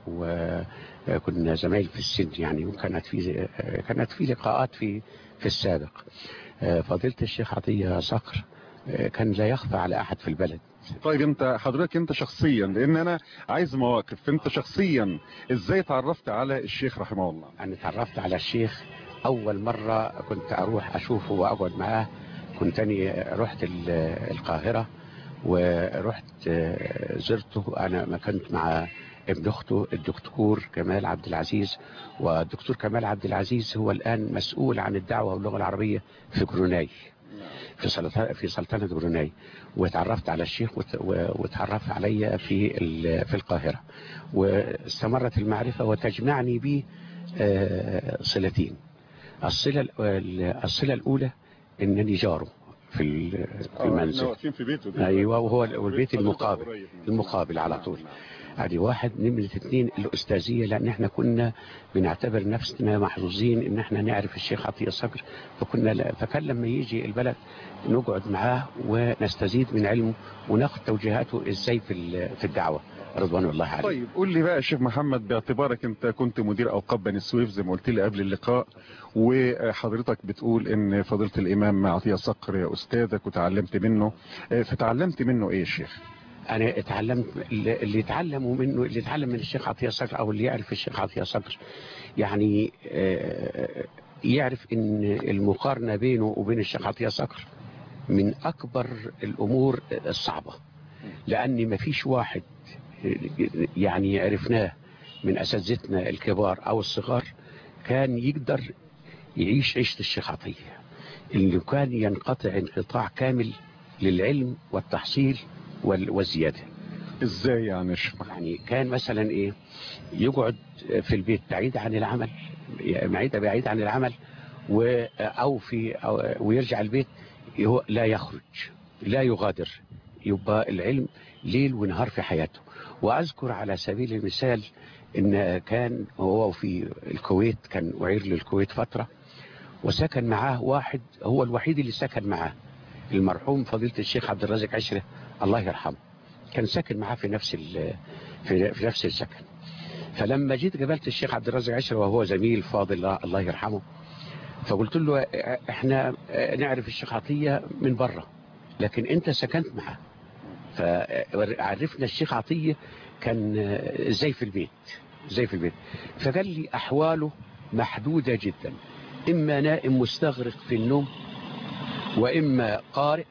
وكنا زمايل في السن يعني وكانت في كانت في لقاءات في في السابق فضيلة الشيخ عطية صقر كان لا يخفى على أحد في البلد طيب انت حضرتك انت شخصيا لان انا عايز مواقف انت شخصيا ازاي تعرفت على الشيخ رحمه الله أنا تعرفت على الشيخ أول مرة كنت أروح أشوفه وأقعد معاه كنت أنا رحت ال- القاهرة ورحت آه، زرته أنا ما كنت مع ابن أخته الدكتور كمال عبد العزيز والدكتور كمال عبد العزيز هو الآن مسؤول عن الدعوة واللغة العربية في بروناي في سلطنة في سلطنة بروناي وتعرفت على الشيخ وت- و- وتعرف علي في ال- في القاهرة واستمرت المعرفة وتجمعني به آه، صلتين الصلة ال- الصلة الأولى إنني جاره في ال- في المنزل واقفين في بيته دلوقتي. أيوة وهو والبيت حضرتك المقابل قريب منه. المقابل على طول ادي واحد نمرة اتنين الأستاذية لأن احنا كنا بنعتبر نفسنا محظوظين إن احنا نعرف الشيخ عطية صقر فكنا لا- فكان لما يجي البلد نقعد معاه ونستزيد من علمه وناخد توجيهاته ازاي في ال- في الدعوة رضوان الله عليه طيب قول لي بقى يا شيخ محمد باعتبارك انت كنت مدير اوقاف بني سويف زي ما قلت لي قبل اللقاء وحضرتك بتقول ان فضيله الامام عطيه صقر يا استاذك وتعلمت منه اه، فتعلمت منه ايه يا شيخ انا اتعلمت اللي اللي اتعلموا منه اللي اتعلم من الشيخ عطيه صقر او اللي يعرف الشيخ عطيه صقر يعني آه، يعرف ان المقارنه بينه وبين الشيخ عطيه صقر من اكبر الامور الصعبه لان ما فيش واحد يعني عرفناه من اساتذتنا الكبار او الصغار كان يقدر يعيش عيشه الشيخ عطيه اللي كان ينقطع انقطاع كامل للعلم والتحصيل وال- والزياده ازاي يعني يا شيخ محمد يعني كان مثلا ايه يقعد في البيت بعيد عن العمل بعيد بعيد عن العمل و او في أو ويرجع البيت هو لا يخرج لا يغادر يبقى العلم ليل ونهار في حياته واذكر على سبيل المثال ان كان هو في الكويت كان أعير للكويت فترة وسكن معاه واحد هو الوحيد اللي سكن معاه المرحوم فضيلة الشيخ عبد الرازق عشرة الله يرحمه كان ساكن معاه في نفس ال- في, في نفس السكن فلما جيت قابلت الشيخ عبد الرازق عشرة وهو زميل فاضل الله- الله يرحمه فقلت له احنا نعرف الشيخ عطية من بره لكن انت سكنت معاه فعرفنا الشيخ عطية كان ازاي في البيت ازاي في البيت فقال لي احواله محدودة جدا اما نائم مستغرق في النوم واما قارئ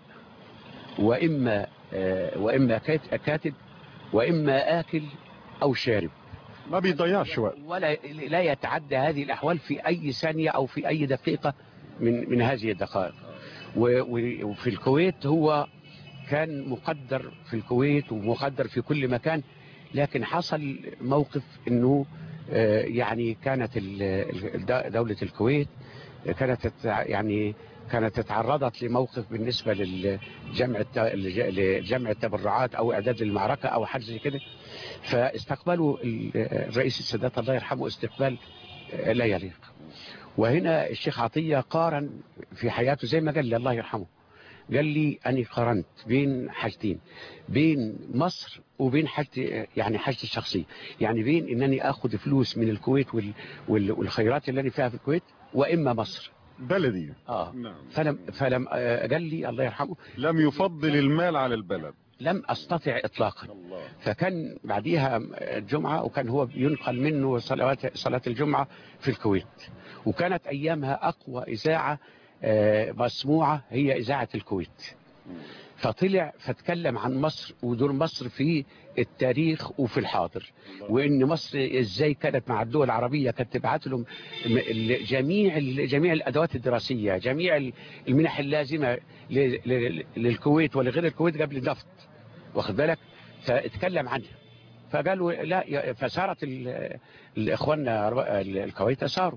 واما آه، واما كات- كاتب واما اكل او شارب ما بيضيعش وقت ولا لا يتعدى هذه الأحوال في أي ثانية أو في أي دقيقة من من هذه الدقائق و- و- وفي الكويت هو كان مقدر في الكويت ومقدر في كل مكان لكن حصل موقف انه آه، يعني كانت ال- ال- دولة الكويت كانت تتع- يعني كانت تعرضت لموقف بالنسبة للجمع الت- لجمع التبرعات او اعداد المعركة او حاجة زي كده فاستقبلوا ال- الرئيس السادات الله يرحمه استقبال آه، لا يليق وهنا الشيخ عطية قارن في حياته زي ما قال لي الله يرحمه قال لي أني قارنت بين حاجتين بين مصر وبين حاجتي يعني حاجتي الشخصية يعني بين أنني أخذ فلوس من الكويت وال وال والخيرات اللي أنا فيها في الكويت وإما مصر بلدي آه نعم فلم, فلم آه، قال لي الله يرحمه لم يفضل المال على البلد لم أستطع إطلاقا فكان بعديها الجمعة وكان هو ينقل منه صلوات صلاة الجمعة في الكويت وكانت أيامها أقوى إذاعة آه، مسموعة هي إذاعة الكويت فطلع فتكلم عن مصر ودور مصر في التاريخ وفي الحاضر وان مصر ازاي كانت مع الدول العربيه كانت تبعت لهم م- ال- جميع ال- جميع الادوات الدراسيه جميع ال- المنح اللازمه ل- ل- للكويت ولغير الكويت قبل النفط واخد بالك فاتكلم عنها فقالوا لا يا- فصارت ال- الاخواننا ال- الكويت صاروا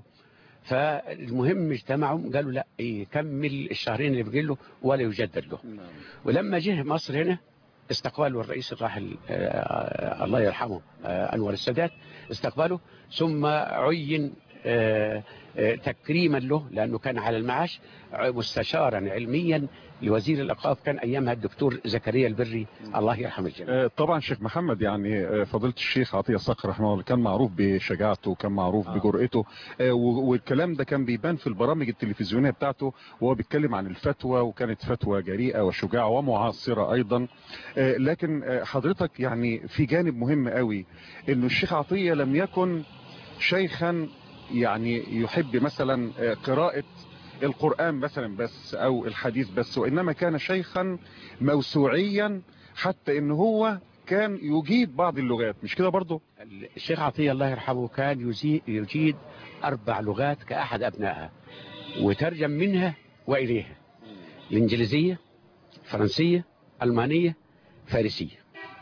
فالمهم اجتمعوا قالوا لا يكمل الشهرين اللي بقي له ولا يجدد له ولما جه مصر هنا استقبله الرئيس الراحل آه، الله يرحمه آه، أنور السادات استقبله ثم عين آه، آه، تكريما له لأنه كان على المعاش ع- مستشارا علميا لوزير الأوقاف كان أيامها الدكتور زكريا البري الله يرحم الجميع آه، طبعا شيخ محمد يعني آه، فضيلة الشيخ عطية صقر رحمه الله كان معروف بشجاعته وكان معروف بجرأته آه، و- والكلام ده كان بيبان في البرامج التلفزيونية بتاعته وهو بيتكلم عن الفتوى وكانت فتوى جريئة وشجاعة ومعاصرة أيضا آه، لكن آه، حضرتك يعني في جانب مهم قوي انه الشيخ عطية لم يكن شيخا يعني يحب مثلا آه، قراءة القرآن مثلا بس او الحديث بس وانما كان شيخا موسوعيا حتى ان هو كان يجيد بعض اللغات مش كده برضه الشيخ عطية الله يرحمه كان يزي- يجيد أربع لغات كأحد أبنائها وترجم منها وإليها الإنجليزية فرنسية ألمانية فارسية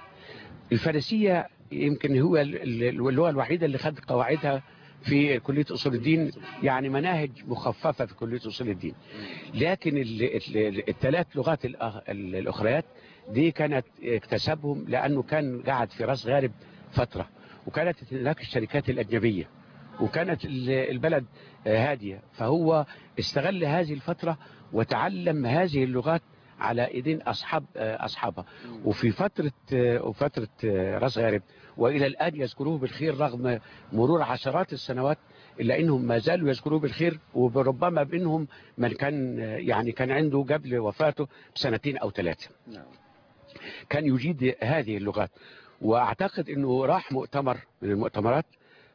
الفارسية يمكن هو ال- ال- اللغة الوحيدة اللي خد قواعدها في كلية أصول الدين يعني مناهج مخففة في كلية أصول الدين لكن ال- ال- الثلاث لغات الأخ- ال- الأخريات دي كانت اكتسبهم لأنه كان قاعد في راس غارب فترة وكانت هناك الشركات الأجنبية وكانت ال- البلد هادية فهو استغل هذه الفترة وتعلم هذه اللغات على ايدين اصحاب اصحابها وفي فترة وفترة راس غارب والى الان يذكروه بالخير رغم مرور عشرات السنوات الا انهم ما زالوا يذكروه بالخير وربما منهم من كان يعني كان عنده قبل وفاته بسنتين او ثلاثة كان يجيد هذه اللغات واعتقد انه راح مؤتمر من المؤتمرات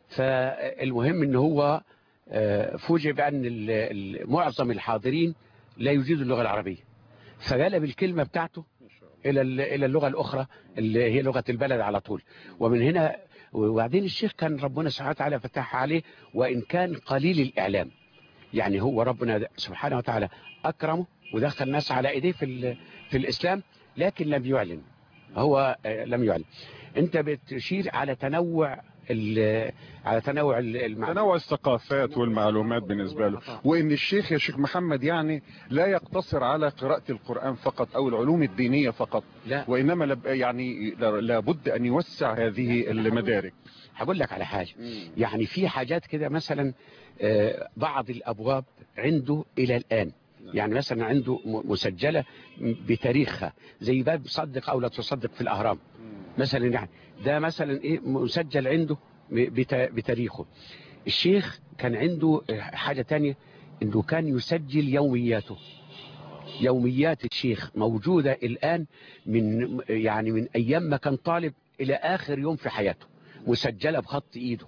فالمهم ان هو آه، فوجئ بان ال- ال- معظم الحاضرين لا يجيدوا اللغه العربيه فقلب الكلمه بتاعته الى ال- الى اللغه الاخرى اللي هي لغه البلد على طول ومن هنا وبعدين الشيخ كان ربنا سبحانه وتعالى فتح عليه وان كان قليل الاعلام يعني هو ربنا سبحانه وتعالى اكرمه ودخل ناس على ايديه في ال- في الاسلام لكن لم يعلن هو آه، لم يعلن انت بتشير على تنوع ال- على تنوع ال- المعلومات تنوع الثقافات والمعلومات بالنسبة له وان الشيخ يا شيخ محمد يعني لا يقتصر على قراءة القرآن فقط او العلوم الدينية فقط لا. وانما لب يعني لابد ان يوسع هذه المدارك هقول لك على حاجة يعني في حاجات كده مثلا آه، بعض الأبواب عنده إلى الآن يعني مثلا عنده م- مسجلة بتاريخها زي باب صدق أو لا تصدق في الأهرام مثلا يعني ده مثلا إيه مسجل عنده بتا- بتاريخه الشيخ كان عنده حاجة تانية انه كان يسجل يومياته يوميات الشيخ موجودة الآن من يعني من أيام ما كان طالب إلى آخر يوم في حياته مسجلة بخط إيده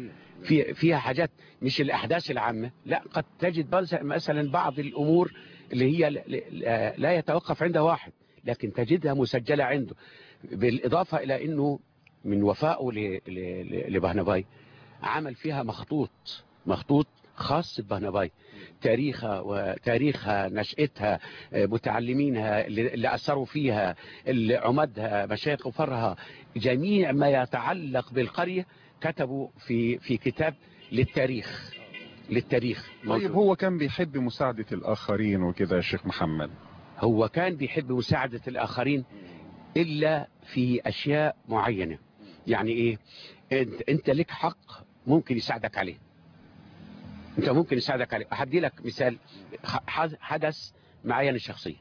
في فيها حاجات مش الأحداث العامة لا قد تجد بلس- مثلا بعض الأمور اللي هي ل- ل- لا يتوقف عندها واحد لكن تجدها مسجلة عنده بالإضافة إلى أنه من وفائه ل- ل- ل- لبهنباي عمل فيها مخطوط مخطوط خاص ببهنباي تاريخها وتاريخها نشأتها آه، متعلمينها اللي اللي أثروا فيها اللي عمدها مشايخ فرها جميع ما يتعلق بالقرية كتبوا في في كتاب للتاريخ للتاريخ طيب هو كان بيحب مساعدة الآخرين وكده يا شيخ محمد هو كان بيحب مساعدة الآخرين إلا في أشياء معينة يعني إيه أنت, انت لك حق ممكن يساعدك عليه أنت ممكن يساعدك عليه أحدي لك مثال ح- حدث معي أنا الشخصية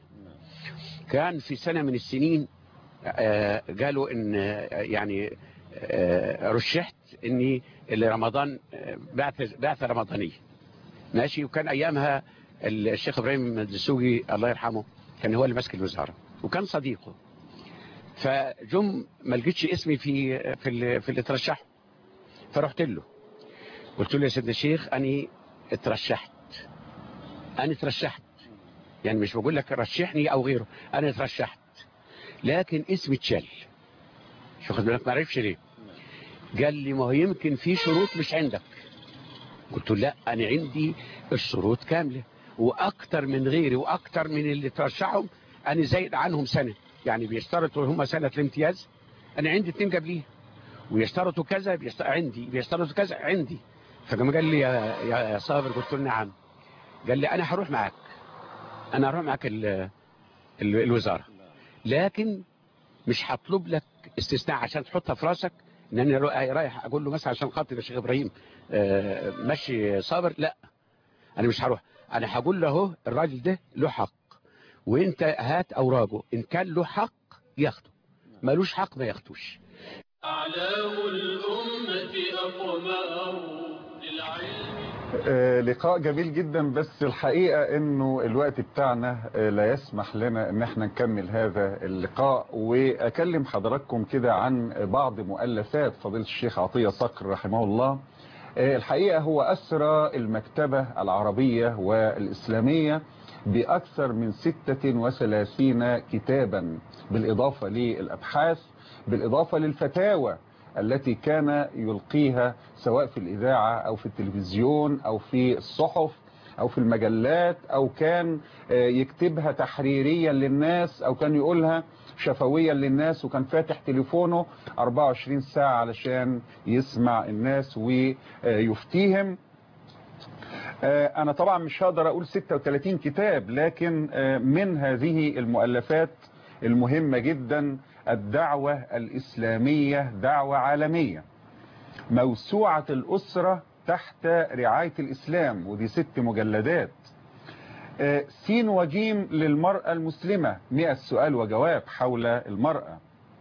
كان في سنة من السنين آه، قالوا إن آه، يعني آه، رشحت إني لرمضان آه، بعثة بعثة رمضانية ماشي وكان أيامها الشيخ إبراهيم الدسوقي الله يرحمه كان هو اللي ماسك الوزارة وكان صديقه فجم ما لقيتش اسمي في في ال- في اللي ترشحوا فرحت له قلت له يا سيدنا الشيخ أنا اترشحت أنا اترشحت يعني مش بقول لك رشحني او غيره انا اترشحت لكن اسمي اتشال شو خد بالك ما عرفش ليه قال لي ما هو يمكن في شروط مش عندك قلت له لا انا عندي الشروط كامله واكتر من غيري واكتر من اللي ترشحهم انا زايد عنهم سنه يعني بيشترطوا هم سنه الامتياز انا عندي اتنين قبليه ويشترطوا كذا بيشت... عندي بيشترطوا كذا عندي فقام قال لي يا, يا صابر قلت له نعم قال لي انا هروح معاك انا هروح معاك ال... ال... الوزاره لكن مش هطلب لك استثناء عشان تحطها في راسك ان انا رايح اقول له مثلا عشان خاطر يا شيخ ابراهيم آه، مشي صابر لا انا مش هروح انا هقول له اهو الراجل ده له حق وانت هات اوراقه ان كان له حق ياخده ملوش حق ما ياخدوش أعلام الأمة أقمار للعلم آه، لقاء جميل جدا بس الحقيقة انه الوقت بتاعنا آه، لا يسمح لنا ان احنا نكمل هذا اللقاء واكلم حضراتكم كده عن بعض مؤلفات فضيلة الشيخ عطية صقر رحمه الله آه، الحقيقة هو أسرى المكتبة العربية والإسلامية بأكثر من 36 كتابا بالإضافة للأبحاث بالإضافة للفتاوى التي كان يلقيها سواء في الإذاعة أو في التلفزيون أو في الصحف أو في المجلات أو كان آه، يكتبها تحريريا للناس أو كان يقولها شفويا للناس وكان فاتح تليفونه 24 ساعة علشان يسمع الناس ويفتيهم آه، أنا طبعا مش هقدر أقول 36 كتاب لكن آه، من هذه المؤلفات المهمة جدا الدعوة الإسلامية دعوة عالمية موسوعة الأسرة تحت رعاية الإسلام ودي ست مجلدات آه، سين وجيم للمرأة المسلمة 100 سؤال وجواب حول المرأة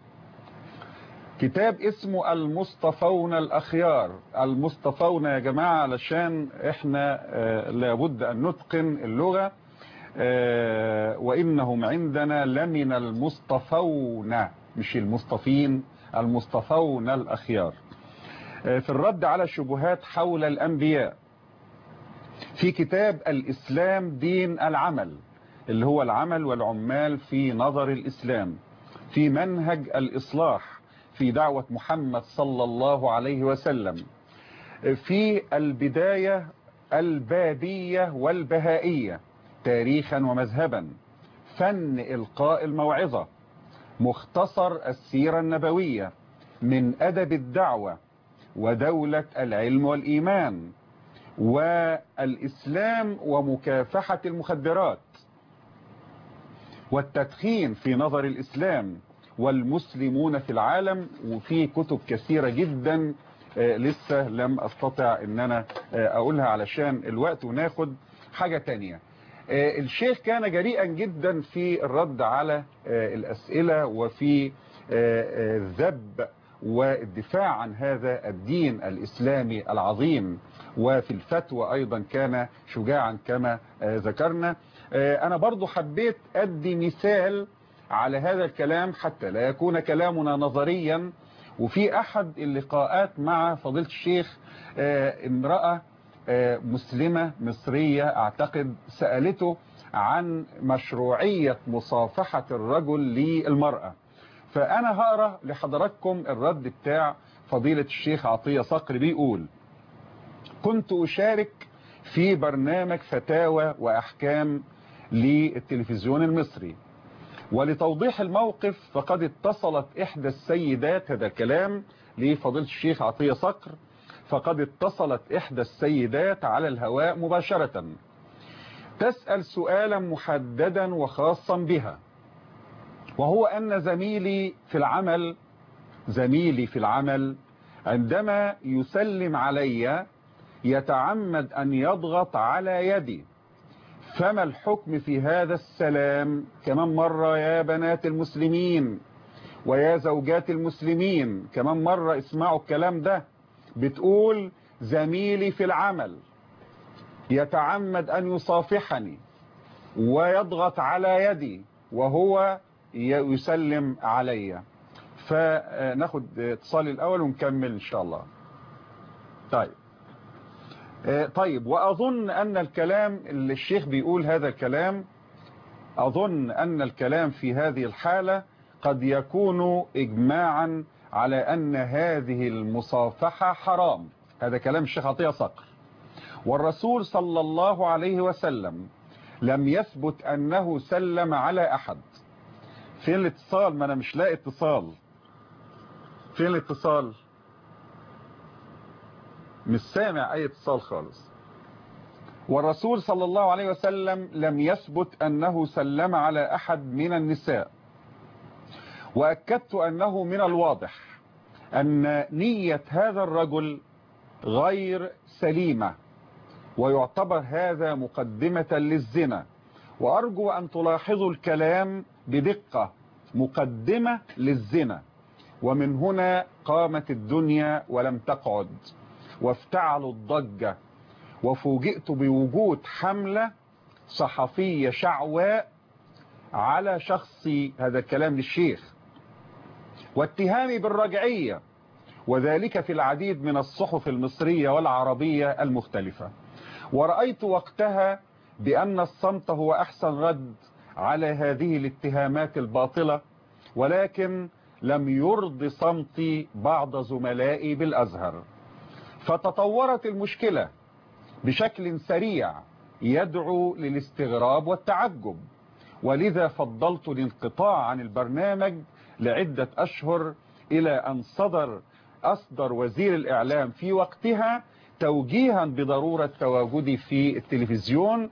كتاب اسمه المصطفون الأخيار المصطفون يا جماعة علشان احنا آه، لابد أن نتقن اللغة آه، وإنهم عندنا لمن المصطفون مش المصطفين المصطفون الأخيار آه، في الرد على الشبهات حول الأنبياء في كتاب الإسلام دين العمل اللي هو العمل والعمال في نظر الإسلام في منهج الإصلاح في دعوة محمد صلى الله عليه وسلم في البداية البابية والبهائية تاريخا ومذهبا فن إلقاء الموعظة مختصر السيرة النبوية من أدب الدعوة ودولة العلم والإيمان والإسلام ومكافحة المخدرات والتدخين في نظر الإسلام والمسلمون في العالم وفي كتب كثيرة جدا آه، لسه لم أستطع أن أنا آه، أقولها علشان الوقت وناخد حاجة تانية آه، الشيخ كان جريئا جدا في الرد على آه، الأسئلة وفي آه، آه، الذب والدفاع عن هذا الدين الإسلامي العظيم وفي الفتوى أيضا كان شجاعا كما آه، ذكرنا آه، أنا برضو حبيت أدي مثال على هذا الكلام حتى لا يكون كلامنا نظريا وفي أحد اللقاءات مع فضيلة الشيخ آه، امرأة آه، مسلمة مصرية أعتقد سألته عن مشروعية مصافحة الرجل للمرأة فأنا هقرأ لحضراتكم الرد بتاع فضيلة الشيخ عطية صقر بيقول كنت أشارك في برنامج فتاوى وأحكام للتلفزيون المصري ولتوضيح الموقف فقد اتصلت إحدى السيدات هذا الكلام لفضيلة الشيخ عطية صقر فقد اتصلت إحدى السيدات على الهواء مباشرة تسأل سؤالا محددا وخاصا بها وهو أن زميلي في العمل زميلي في العمل عندما يسلم علي يتعمد أن يضغط على يدي فما الحكم في هذا السلام كمان مرة يا بنات المسلمين ويا زوجات المسلمين كمان مرة اسمعوا الكلام ده بتقول زميلي في العمل يتعمد أن يصافحني ويضغط على يدي وهو يسلم علي فناخد اتصال الأول ونكمل إن شاء الله طيب طيب وأظن أن الكلام اللي الشيخ بيقول هذا الكلام أظن أن الكلام في هذه الحالة قد يكون إجماعا على أن هذه المصافحة حرام هذا كلام الشيخ عطية صقر والرسول صلى الله عليه وسلم لم يثبت أنه سلم على أحد فين الاتصال ما أنا مش لاقي اتصال فين الاتصال مش سامع أي اتصال خالص والرسول صلى الله عليه وسلم لم يثبت أنه سلم على أحد من النساء وأكدت أنه من الواضح أن نية هذا الرجل غير سليمة ويعتبر هذا مقدمة للزنا وأرجو أن تلاحظوا الكلام بدقة مقدمة للزنا ومن هنا قامت الدنيا ولم تقعد وافتعلوا الضجة وفوجئت بوجود حملة صحفية شعواء على شخصي هذا الكلام للشيخ واتهامي بالرجعية وذلك في العديد من الصحف المصرية والعربية المختلفة ورأيت وقتها بأن الصمت هو أحسن رد على هذه الاتهامات الباطلة ولكن لم يرض صمتي بعض زملائي بالأزهر فتطورت المشكلة بشكل سريع يدعو للاستغراب والتعجب ولذا فضلت الانقطاع عن البرنامج لعدة أشهر إلى أن صدر أصدر وزير الإعلام في وقتها توجيها بضرورة تواجدي في التلفزيون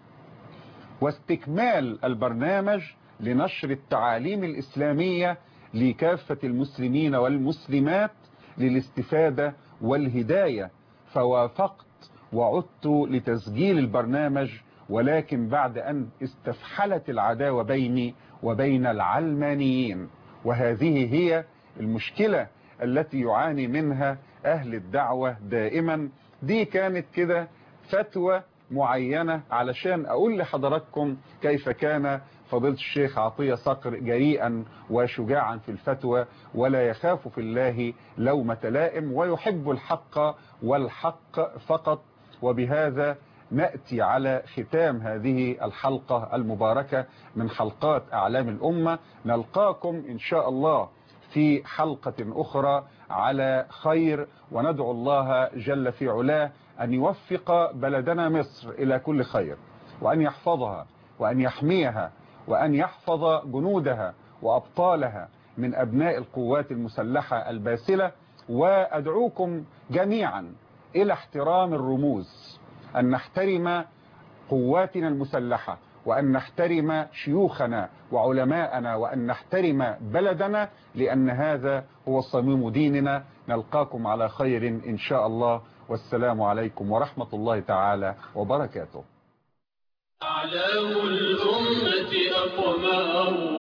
واستكمال البرنامج لنشر التعاليم الإسلامية لكافة المسلمين والمسلمات للاستفادة والهداية فوافقت وعدت لتسجيل البرنامج ولكن بعد أن استفحلت العداوة بيني وبين العلمانيين وهذه هي المشكلة التي يعاني منها أهل الدعوة دائما دي كانت كده فتوى معينة علشان أقول لحضراتكم كيف كان فضيلة الشيخ عطية صقر جريئا وشجاعا في الفتوى ولا يخاف في الله لومة لائم ويحب الحق والحق فقط وبهذا نأتي على ختام هذه الحلقة المباركة من حلقات أعلام الأمة نلقاكم إن شاء الله في حلقة أخرى على خير وندعو الله جل في علاه أن يوفق بلدنا مصر إلى كل خير وأن يحفظها وأن يحميها وأن يحفظ جنودها وأبطالها من أبناء القوات المسلحة الباسلة وأدعوكم جميعا إلى احترام الرموز أن نحترم قواتنا المسلحة وأن نحترم شيوخنا وعلماءنا وأن نحترم بلدنا لأن هذا هو صميم ديننا نلقاكم على خير إن شاء الله والسلام عليكم ورحمة الله تعالى وبركاته أعلام الأمة أقمار